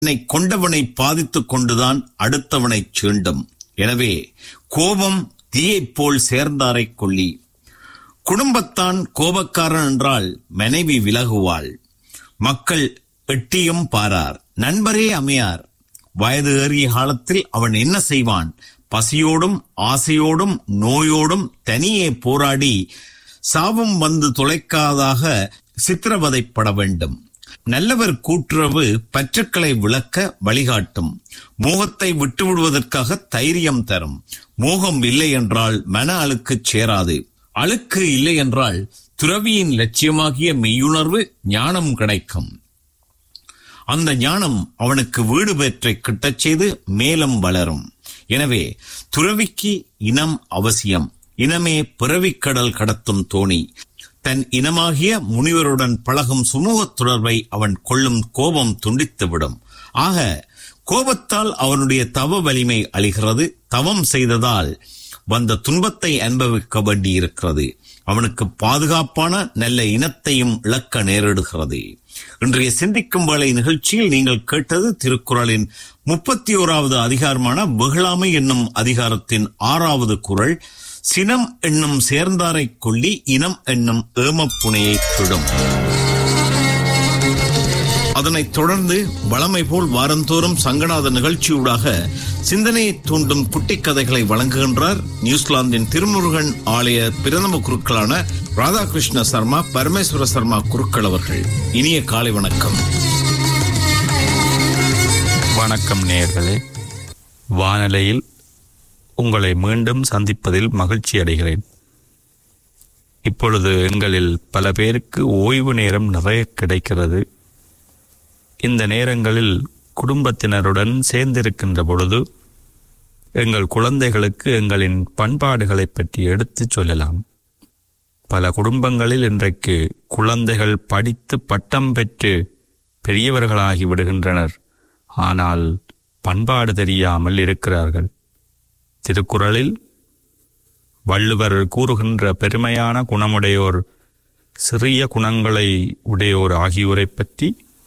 தன்னை கொண்டவனை பாதித்துக் கொண்டுதான் அடுத்தவனைச் சீண்டும் எனவே கோபம் தீயைப் போல் சேர்ந்தாரை கொள்ளி குடும்பத்தான் கோபக்காரன் என்றால் மனைவி விலகுவாள் மக்கள் எட்டியும் பாரார் நண்பரே அமையார் வயது ஏறிய காலத்தில் அவன் என்ன செய்வான் பசியோடும் ஆசையோடும் நோயோடும் தனியே போராடி சாபம் வந்து தொலைக்காதாக சித்திரவதைப்பட வேண்டும் நல்லவர் கூட்டுறவு பற்றுக்களை விளக்க வழிகாட்டும் மோகத்தை விட்டுவிடுவதற்காக தைரியம் தரும் மோகம் இல்லை என்றால் மன அழுக்குச் சேராது அழுக்கு இல்லை என்றால் துறவியின் லட்சியமாகிய மெய்யுணர்வு ஞானம் கிடைக்கும் அந்த ஞானம் அவனுக்கு வீடு பெற்றை கிட்டச் செய்து மேலும் வளரும் எனவே துறவிக்கு இனம் அவசியம் இனமே பிறவிக்கடல் கடத்தும் தோணி தன் இனமாகிய முனிவருடன் பழகும் சுமூகத் தொடர்பை அவன் கொள்ளும் கோபம் துண்டித்துவிடும் ஆக கோபத்தால் அவனுடைய தவ வலிமை அழிகிறது தவம் செய்ததால் வந்த துன்பத்தை அனுபவிக்க வேண்டியிருக்கிறது அவனுக்கு பாதுகாப்பான நல்ல இனத்தையும் இழக்க நேரிடுகிறது இன்றைய சிந்திக்கும் வேளை நிகழ்ச்சியில் நீங்கள் கேட்டது திருக்குறளின் முப்பத்தி ஓராவது அதிகாரமான வெகுளாமை என்னும் அதிகாரத்தின் ஆறாவது குறள் சினம் என்னும் சேர்ந்தாரை கொள்ளி இனம் என்னும் ஏமப்புனையை சுடும் அதனைத் தொடர்ந்து வளமை போல் வாரந்தோறும் சங்கநாத நிகழ்ச்சியூடாக சிந்தனையை தூண்டும் குட்டி கதைகளை வழங்குகின்றார் நியூசிலாந்தின் திருமுருகன் ஆலய பிரதம குருக்களான ராதாகிருஷ்ண சர்மா பரமேஸ்வர சர்மா குருக்கள் அவர்கள் இனிய காலை வணக்கம் வணக்கம் நேயர்களே வானலையில் உங்களை மீண்டும் சந்திப்பதில் மகிழ்ச்சி அடைகிறேன் இப்பொழுது எங்களில் பல பேருக்கு ஓய்வு நேரம் நிறைய கிடைக்கிறது இந்த நேரங்களில் குடும்பத்தினருடன் சேர்ந்திருக்கின்ற பொழுது எங்கள் குழந்தைகளுக்கு எங்களின் பண்பாடுகளை பற்றி எடுத்துச் சொல்லலாம் பல குடும்பங்களில் இன்றைக்கு குழந்தைகள் படித்து பட்டம் பெற்று பெரியவர்களாகி விடுகின்றனர் ஆனால் பண்பாடு தெரியாமல் இருக்கிறார்கள் திருக்குறளில் வள்ளுவர் கூறுகின்ற பெருமையான குணமுடையோர் சிறிய குணங்களை உடையோர் ஆகியோரை பற்றி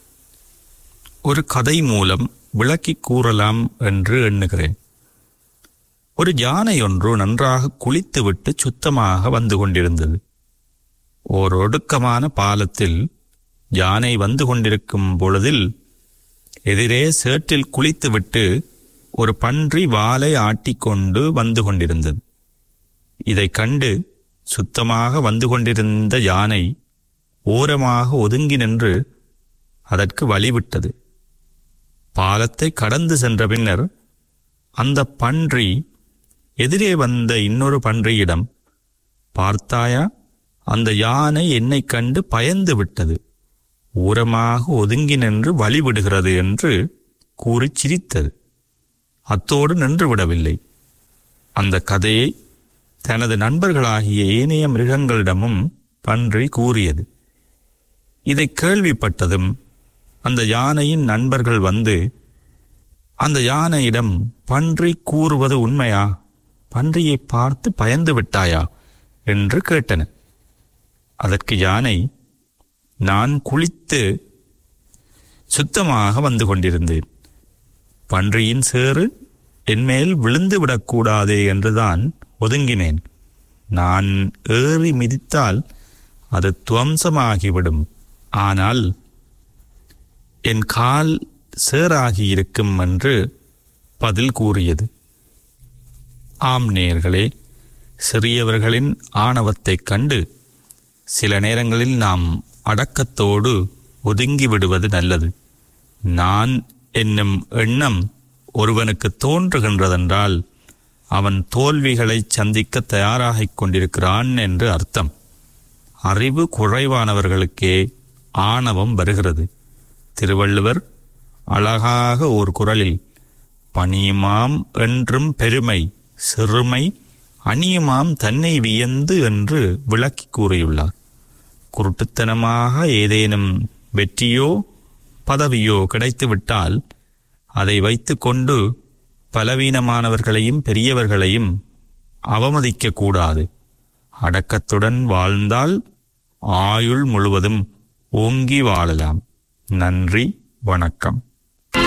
ஒரு கதை மூலம் விளக்கிக் கூறலாம் என்று எண்ணுகிறேன் ஒரு யானை ஒன்று நன்றாக குளித்துவிட்டு சுத்தமாக வந்து கொண்டிருந்தது ஓர் ஒடுக்கமான பாலத்தில் யானை வந்து கொண்டிருக்கும் பொழுதில் எதிரே சேற்றில் குளித்துவிட்டு ஒரு பன்றி வாலை ஆட்டிக்கொண்டு வந்து கொண்டிருந்தது இதைக் கண்டு சுத்தமாக வந்து கொண்டிருந்த யானை ஓரமாக ஒதுங்கி நின்று அதற்கு வழிவிட்டது பாலத்தை கடந்து சென்ற பின்னர் அந்த பன்றி எதிரே வந்த இன்னொரு பன்றியிடம் பார்த்தாயா அந்த யானை என்னைக் கண்டு பயந்து விட்டது ஊரமாக ஒதுங்கி நின்று வழிவிடுகிறது என்று கூறி சிரித்தது அத்தோடு நின்று விடவில்லை அந்த கதையை தனது நண்பர்களாகிய ஏனைய மிருகங்களிடமும் பன்றி கூறியது இதை கேள்விப்பட்டதும் அந்த யானையின் நண்பர்கள் வந்து அந்த யானையிடம் பன்றி கூறுவது உண்மையா பன்றியை பார்த்து பயந்து விட்டாயா என்று கேட்டன அதற்கு யானை நான் குளித்து சுத்தமாக வந்து கொண்டிருந்தேன் பன்றியின் சேறு என்மேல் விழுந்து விடக்கூடாதே என்றுதான் ஒதுங்கினேன் நான் ஏறி மிதித்தால் அது துவம்சமாகிவிடும் ஆனால் என் கால் சேராகி இருக்கும் என்று பதில் கூறியது ஆம் நேயர்களே சிறியவர்களின் ஆணவத்தைக் கண்டு சில நேரங்களில் நாம் அடக்கத்தோடு ஒதுங்கி விடுவது நல்லது நான் என்னும் எண்ணம் ஒருவனுக்கு தோன்றுகின்றதென்றால் அவன் தோல்விகளை சந்திக்க தயாராகிக் கொண்டிருக்கிறான் என்று அர்த்தம் அறிவு குறைவானவர்களுக்கே ஆணவம் வருகிறது திருவள்ளுவர் அழகாக ஒரு குரலில் பணியுமாம் என்றும் பெருமை சிறுமை அணியுமாம் தன்னை வியந்து என்று விளக்கி கூறியுள்ளார் குருட்டுத்தனமாக ஏதேனும் வெற்றியோ பதவியோ கிடைத்துவிட்டால் அதை வைத்துக்கொண்டு பலவீனமானவர்களையும் பெரியவர்களையும் அவமதிக்க கூடாது அடக்கத்துடன் வாழ்ந்தால் ஆயுள் முழுவதும் ஓங்கி வாழலாம் நன்றி வணக்கம்